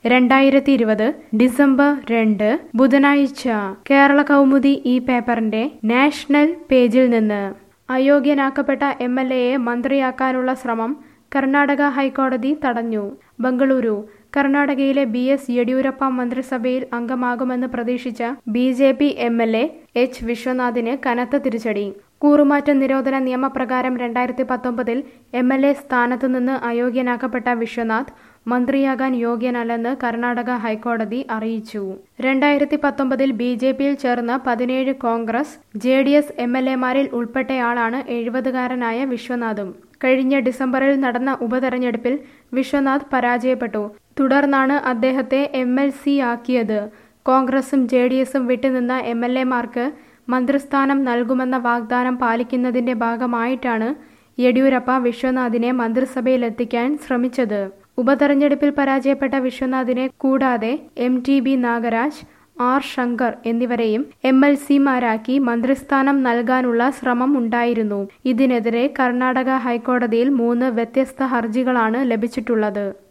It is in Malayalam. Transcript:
രണ്ടായിരത്തി ഇരുപത് ഡിസംബർ രണ്ട് ബുധനാഴ്ച കേരള കൗമുദി ഈ പേപ്പറിന്റെ നാഷണൽ പേജിൽ നിന്ന് അയോഗ്യനാക്കപ്പെട്ട എം എൽ എയെ മന്ത്രിയാക്കാനുള്ള ശ്രമം കർണാടക ഹൈക്കോടതി തടഞ്ഞു ബംഗളൂരു കർണാടകയിലെ ബി എസ് യെഡ്യൂരപ്പ മന്ത്രിസഭയിൽ അംഗമാകുമെന്ന് പ്രതീക്ഷിച്ച B J P M L A H വിശ്വനാഥിന് കനത്ത തിരിച്ചടി കൂറുമാറ്റ നിരോധന നിയമപ്രകാരം രണ്ടായിരത്തി പത്തൊമ്പതിൽ എം എൽ എ സ്ഥാനത്തു നിന്ന് അയോഗ്യനാക്കപ്പെട്ട വിശ്വനാഥ് മന്ത്രിയാകാൻ യോഗ്യനല്ലെന്ന് കർണാടക ഹൈക്കോടതി അറിയിച്ചു രണ്ടായിരത്തി പത്തൊമ്പതിൽ ബി ജെ പിയിൽ ചേർന്ന പതിനേഴ് കോൺഗ്രസ് ജെ ഡി എസ് എം എൽ എമാരിൽ ഉൾപ്പെട്ടയാളാണ് എഴുപതുകാരനായ വിശ്വനാഥും കഴിഞ്ഞ ഡിസംബറിൽ നടന്ന ഉപതെരഞ്ഞെടുപ്പിൽ വിശ്വനാഥ് പരാജയപ്പെട്ടു തുടർന്നാണ് അദ്ദേഹത്തെ എം എൽ സി ആക്കിയത് കോൺഗ്രസും ജെ ഡി എസും വിട്ടുനിന്ന എം എൽ എമാർക്ക് മന്ത്രിസ്ഥാനം നൽകുമെന്ന വാഗ്ദാനം പാലിക്കുന്നതിന്റെ ഭാഗമായിട്ടാണ് യെഡ്യൂരപ്പ വിശ്വനാഥിനെ മന്ത്രിസഭയിലെത്തിക്കാൻ ശ്രമിച്ചത് ഉപതെരഞ്ഞെടുപ്പിൽ പരാജയപ്പെട്ട വിശ്വനാഥിനെ കൂടാതെ M T B Nagaraj R Shankar എന്നിവരെയും എം എൽ സിമാരാക്കി മന്ത്രിസ്ഥാനം നൽകാനുള്ള ശ്രമം ഉണ്ടായിരുന്നു ഇതിനെതിരെ കർണാടക ഹൈക്കോടതിയിൽ മൂന്ന് വ്യത്യസ്ത ഹർജികളാണ് ലഭിച്ചിട്ടുള്ളത്